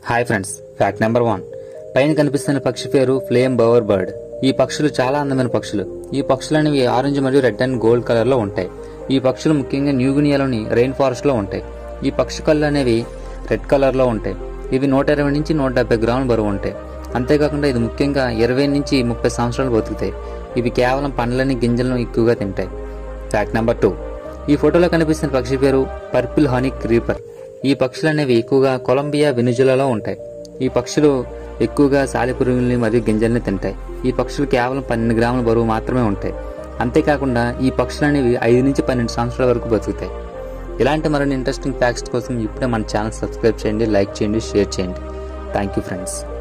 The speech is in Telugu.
hi friends fact number one పైన కనిపిస్తున్న పక్షి పేరు ఫ్లేమ్ బవర్ బర్డ్ ఈ పక్షులు చాలా అందమైన పక్షులు ఈ పక్షులు అనేవి ఆరెంజ్ మరియు రెడ్ అండ్ గోల్డ్ కలర్ లో ఉంటాయి ఈ పక్షులు ముఖ్యంగా న్యూగినియాలోని రెయిన్ ఫారెస్ట్ లో ఉంటాయి ఈ పక్షి కళ్ళు అనేవి రెడ్ కలర్ లో ఉంటాయి ఇవి నూట ఇరవై నుంచి నూట డెబ్బై గ్రాముల బరువు ఉంటాయి అంతేకాకుండా ఇది ముఖ్యంగా ఇరవై నుంచి ముప్పై సంవత్సరాలు బతుకుతాయి ఇవి కేవలం పండ్లని గింజలను ఎక్కువగా తింటాయి ఫ్యాక్ట్ నెంబర్ టూ ఈ ఫోటోలో కనిపిస్తున్న పక్షి పేరు పర్పుల్ హనీ క్రీపర్ ఈ పక్షులు అనేవి ఎక్కువగా కొలంబియా వెనుజులాలో ఉంటాయి ఈ పక్షులు ఎక్కువగా సాలిపురుగుల్ని మరియు గింజల్ని తింటాయి ఈ పక్షులు కేవలం పన్నెండు గ్రాముల బరువు మాత్రమే ఉంటాయి అంతేకాకుండా ఈ పక్షులు అనేవి ఐదు నుంచి పన్నెండు సంవత్సరాల వరకు బతుకుతాయి ఇలాంటి మరిన్ని ఇంట్రెస్టింగ్ ఫ్యాక్ట్స్ కోసం ఇప్పుడే మన ఛానల్ సబ్స్క్రైబ్ చేయండి లైక్ చేయండి షేర్ చేయండి థ్యాంక్ యూ ఫ్రెండ్స్